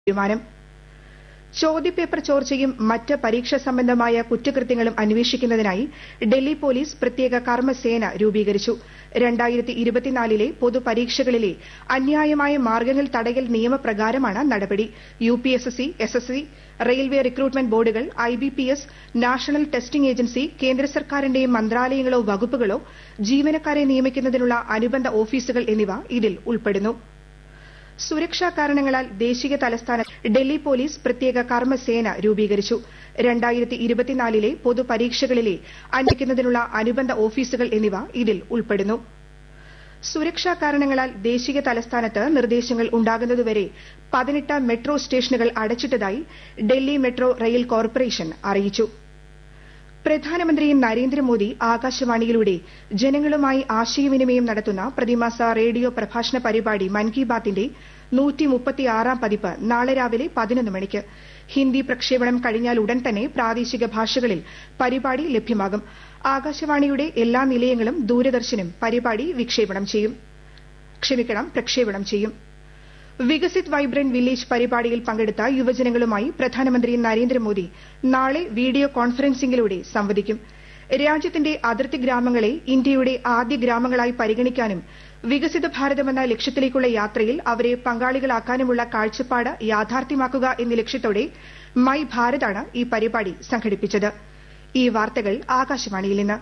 തീരുമാനം ചോദ്യപേപ്പർ ചോർച്ചയും മറ്റ് പരീക്ഷ സംബന്ധമായ കുറ്റകൃത്യങ്ങളും അന്വേഷിക്കുന്നതിനായി ഡൽഹി പോലീസ് പ്രത്യേക കർമ്മസേന രൂപീകരിച്ചു ലെ പൊതുപരീക്ഷകളിലെ അന്യായമായ മാർഗ്ഗങ്ങൾ തടയൽ നിയമപ്രകാരമാണ് നടപടി യുപിഎസ്എസ്സി എസ്എസ്സി റെയിൽവേ റിക്രൂട്ട്മെന്റ് ബോർഡുകൾ ഐബിപിഎസ് നാഷണൽ ടെസ്റ്റിംഗ് ഏജൻസി കേന്ദ്ര സർക്കാരിന്റെ മന്ത്രാലയങ്ങളോ വകുപ്പുകളോ ജീവനക്കാരെ നിയമിക്കുന്നതിനുള്ള അനുബന്ധ ഓഫീസുകൾ എന്നിവ ഇതിൽ ഉൾപ്പെടുന്നു സുരക്ഷാ കാരണങ്ങളാൽ ദേശീയ തലസ്ഥാനത്ത് ഡൽഹി പോലീസ് പ്രത്യേക കർമ്മസേന രൂപീകരിച്ചു ലെ പൊതുപരീക്ഷകളിലെ അന്വേഷിക്കുന്നതിനുള്ള അനുബന്ധ ഓഫീസുകൾ എന്നിവ ഇതിൽ ഉൾപ്പെടുന്നു സുരക്ഷാ കാരണങ്ങളാൽ ദേശീയ തലസ്ഥാനത്ത് നിർദ്ദേശങ്ങൾ ഉണ്ടാകുന്നതുവരെ പതിനെട്ട് മെട്രോ സ്റ്റേഷനുകൾ അടച്ചിട്ടതായി ഡൽഹി മെട്രോ റെയിൽ കോർപ്പറേഷൻ അറിയിച്ചു പ്രധാനമന്ത്രി നരേന്ദ്രമോദി ആകാശവാണിയിലൂടെ ജനങ്ങളുമായി ആശയവിനിമയം നടത്തുന്ന പ്രതിമാസ റേഡിയോ പ്രഭാഷണ പരിപാടി മൻ കി ബാത്തിന്റെ പതിപ്പ് നാളെ രാവിലെ പതിനൊന്ന് മണിക്ക് ഹിന്ദി പ്രക്ഷേപണം കഴിഞ്ഞാൽ ഉടൻ തന്നെ പ്രാദേശിക ഭാഷകളിൽ പരിപാടി ലഭ്യമാകും ആകാശവാണിയുടെ എല്ലാ നിലയങ്ങളും ദൂരദർശനും പരിപാടി വിക്ഷേപണം ചെയ്യും ക്ഷമിക്കണം പ്രക്ഷേപണം ചെയ്യും വികസിത് വൈബ്രന്റ് വില്ലേജ് പരിപാടിയിൽ പങ്കെടുത്ത യുവജനങ്ങളുമായി പ്രധാനമന്ത്രി നരേന്ദ്രമോദി നാളെ വീഡിയോ കോൺഫറൻസിംഗിലൂടെ സംവദിക്കും രാജ്യത്തിന്റെ അതിർത്തി ഗ്രാമങ്ങളെ ഇന്ത്യയുടെ ആദ്യ ഗ്രാമങ്ങളായി പരിഗണിക്കാനും വികസിത ഭാരതമെന്ന ലക്ഷ്യത്തിലേക്കുള്ള യാത്രയിൽ അവരെ പങ്കാളികളാക്കാനുമുള്ള കാഴ്ചപ്പാട് യാഥാർത്ഥ്യമാക്കുക എന്ന ലക്ഷ്യത്തോടെ മൈ ഭാരതാണ് ഈ പരിപാടി സംഘടിപ്പിച്ചത് ഈ വാർത്തകൾ ആകാശവാണിയിൽ നിന്ന്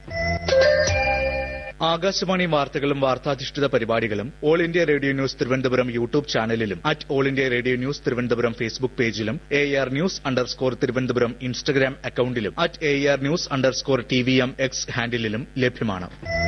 ആകാശവാണി വാർത്തകളും വാർത്താധിഷ്ഠിത പരിപാടികളും all India radio news Thiruvananthapuram YouTube ചാനലിലും at all India radio news Thiruvananthapuram Facebook പേജിലും A R news underscore Thiruvananthapuram Instagram അക്കൌണ്ടിലും at A R news underscore T V M X ഹാൻഡിലും ലഭ്യമാണ്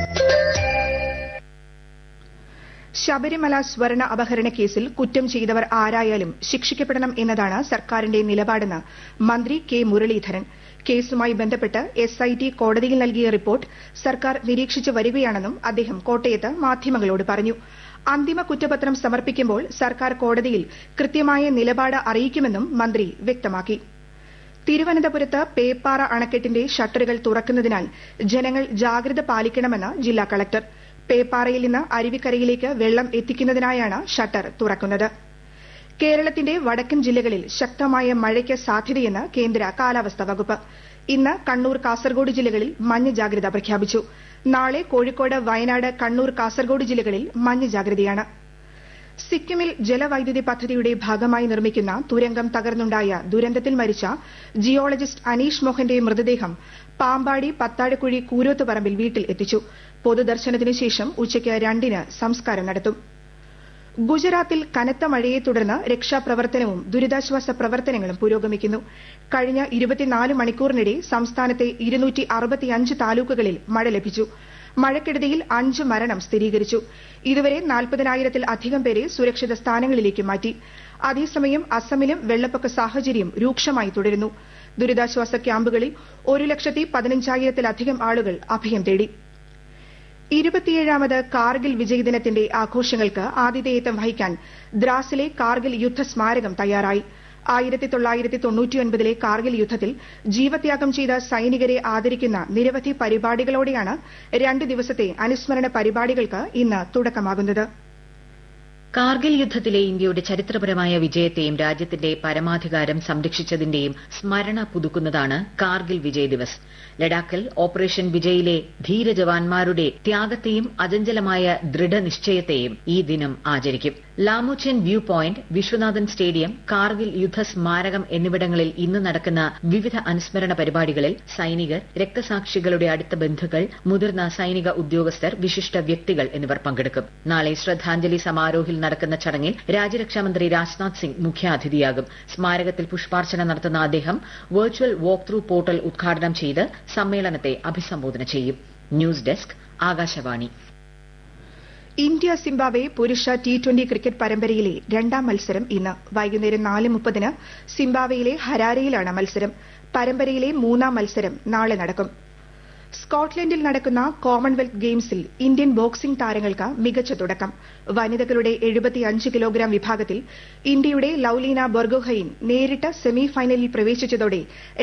ശബരിമല സ്വർണ്ണ അപഹരണ കേസിൽ കുറ്റം ചെയ്തവർ ആരായാലും ശിക്ഷിക്കപ്പെടണം എന്നതാണ് സർക്കാരിന്റെ നിലപാടെന്ന് മന്ത്രി കെ മുരളീധരൻ കേസുമായി ബന്ധപ്പെട്ട് എസ് ഐ ടി കോടതിയിൽ നൽകിയ റിപ്പോർട്ട് സർക്കാർ നിരീക്ഷിച്ചു വരികയാണെന്നും അദ്ദേഹം കോട്ടയത്ത് മാധ്യമങ്ങളോട് പറഞ്ഞു അന്തിമ കുറ്റപത്രം സമർപ്പിക്കുമ്പോൾ സർക്കാർ കോടതിയിൽ കൃത്യമായ നിലപാട് അറിയിക്കുമെന്നും മന്ത്രി വ്യക്തമാക്കി തിരുവനന്തപുരത്ത് പേപ്പാറ അണക്കെട്ടിന്റെ ഷട്ടറുകൾ തുറക്കുന്നതിനാൽ ജനങ്ങൾ ജാഗ്രത പാലിക്കണമെന്ന് ജില്ലാ കളക്ടർ പേപ്പാറയിൽ നിന്ന് അരുവിക്കരയിലേക്ക് വെള്ളം എത്തിക്കുന്നതിനായാണ് ഷട്ടർ തുറക്കുന്നത് കേരളത്തിന്റെ വടക്കൻ ജില്ലകളിൽ ശക്തമായ മഴയ്ക്ക് സാധ്യതയെന്ന് കേന്ദ്ര കാലാവസ്ഥാ വകുപ്പ് ഇന്ന് കണ്ണൂർ കാസർഗോഡ് ജില്ലകളിൽ മഞ്ഞ ജാഗ്രത പ്രഖ്യാപിച്ചു നാളെ കോഴിക്കോട് വയനാട് കണ്ണൂർ കാസർഗോഡ് ജില്ലകളിൽ മഞ്ഞ ജാഗ്രതയാണ് സിക്കിമിൽ ജലവൈദ്യുതി പദ്ധതിയുടെ ഭാഗമായി നിർമ്മിക്കുന്ന തുരങ്കം തകർന്നുണ്ടായ ദുരന്തത്തിൽ മരിച്ച ജിയോളജിസ്റ്റ് അനീഷ് മോഹന്റെ മൃതദേഹം പാമ്പാടി പത്താഴക്കുഴി കൂരോത്തുപറമ്പിൽ വീട്ടിൽ എത്തിച്ചു പൊതുദർശനത്തിനു ശേഷം ഉച്ചയ്ക്ക് രണ്ടിന് സംസ്കാരം നടത്തും ഗുജറാത്തിൽ കനത്ത മഴയെ തുടർന്ന് രക്ഷാപ്രവർത്തനവും ദുരിതാശ്വാസ പ്രവർത്തനങ്ങളും പുരോഗമിക്കുന്നു കഴിഞ്ഞ ഇരുപത്തിനാല് മണിക്കൂറിനിടെ സംസ്ഥാനത്തെ ഇരുന്നൂറ്റി അറുപത്തിയഞ്ച് താലൂക്കുകളിൽ മഴ ലഭിച്ചു മഴക്കെടുതിയിൽ അഞ്ച് മരണം സ്ഥിരീകരിച്ചു ഇതുവരെ നാൽപ്പതിനായിരത്തിൽ അധികം പേരെ സുരക്ഷിത സ്ഥാനങ്ങളിലേക്ക് മാറ്റി അതേസമയം അസമിലും വെള്ളപ്പൊക്ക സാഹചര്യം രൂക്ഷമായി തുടരുന്നു ദുരിതാശ്വാസ ക്യാമ്പുകളിൽ ഒരു ലക്ഷത്തി പതിനഞ്ചായിരത്തിലധികം ആളുകൾ അഭയം തേടി ഇരുപത്തിയേഴാമത് കാർഗിൽ വിജയ് ദിനത്തിന്റെ ആഘോഷങ്ങൾക്ക് ആതിഥേയത്വം വഹിക്കാൻ ദ്രാസിലെ കാർഗിൽ യുദ്ധ സ്മാരകം തയ്യാറായി ആയിരത്തി തൊള്ളായിരത്തി തൊണ്ണൂറ്റിയൊൻപതിലെ കാർഗിൽ യുദ്ധത്തിൽ ജീവത്യാഗം ചെയ്ത സൈനികരെ ആദരിക്കുന്ന നിരവധി പരിപാടികളോടെയാണ് രണ്ട് ദിവസത്തെ അനുസ്മരണ പരിപാടികൾക്ക് ഇന്ന് തുടക്കമാകുന്നത് കാർഗിൽ യുദ്ധത്തിലെ ഇന്ത്യയുടെ ചരിത്രപരമായ വിജയത്തെയും രാജ്യത്തിന്റെ പരമാധികാരം സംരക്ഷിച്ചതിന്റെയും സ്മരണ പുതുക്കുന്നതാണ് കാർഗിൽ വിജയ് ദിവസ് ലഡാക്കിൽ ഓപ്പറേഷൻ വിജയിലെ ധീര ജവാന്മാരുടെ ത്യാഗത്തെയും അചഞ്ചലമായ ദൃഢനിശ്ചയത്തെയും ഈ ദിനം ആചരിക്കും Lamochen view point Viswanathan stadium Kargil യുദ്ധ സ്മാരകം എന്നിവിടങ്ങളിൽ ഇന്ന് നടക്കുന്ന വിവിധ അനുസ്മരണ പരിപാടികളിൽ സൈനികർ രക്തസാക്ഷികളുടെ അടുത്ത ബന്ധുക്കൾ മുതിർന്ന സൈനിക ഉദ്യോഗസ്ഥർ വിശിഷ്ട വ്യക്തികൾ എന്നിവർ പങ്കെടുക്കും നാളെ ശ്രദ്ധാഞ്ജലി സമാരോഹിൽ നടക്കുന്ന ചടങ്ങിൽ രാജ്യരക്ഷാമന്ത്രി രാജ്നാഥ് സിംഗ് മുഖ്യാതിഥിയാകും സ്മാരകത്തിൽ പുഷ്പാർച്ചന നടത്തുന്ന അദ്ദേഹം വെർച്വൽ വാക്ക് ത്രൂ പോർട്ടൽ ഉദ്ഘാടനം ചെയ്ത് സമ്മേളനത്തെ അഭിസംബോധന ചെയ്യും news desk Akashvani India Zimbabwe പുരുഷ ടി ട്വന്റി ക്രിക്കറ്റ് പരമ്പരയിലെ രണ്ടാം മത്സരം ഇന്ന് വൈകുന്നേരം നാല് മുപ്പതിന് സിംബാബ്വെയിലെ ഹരാരയിലാണ് മത്സരം പരമ്പരയിലെ മൂന്നാം മത്സരം നാളെ നടക്കും സ്കോട്ട്ലൻഡിൽ നടക്കുന്ന കോമൺവെൽത്ത് ഗെയിംസിൽ ഇന്ത്യൻ ബോക്സിംഗ് താരങ്ങൾക്ക് മികച്ച തുടക്കം വനിതകളുടെ എഴുപത്തിയഞ്ച് കിലോഗ്രാം വിഭാഗത്തിൽ ഇന്ത്യയുടെ ലൌലീന ബൊർഗോഹൈൻ നേരിട്ട് സെമി ഫൈനലിൽ പ്രവേശിച്ചതോടെ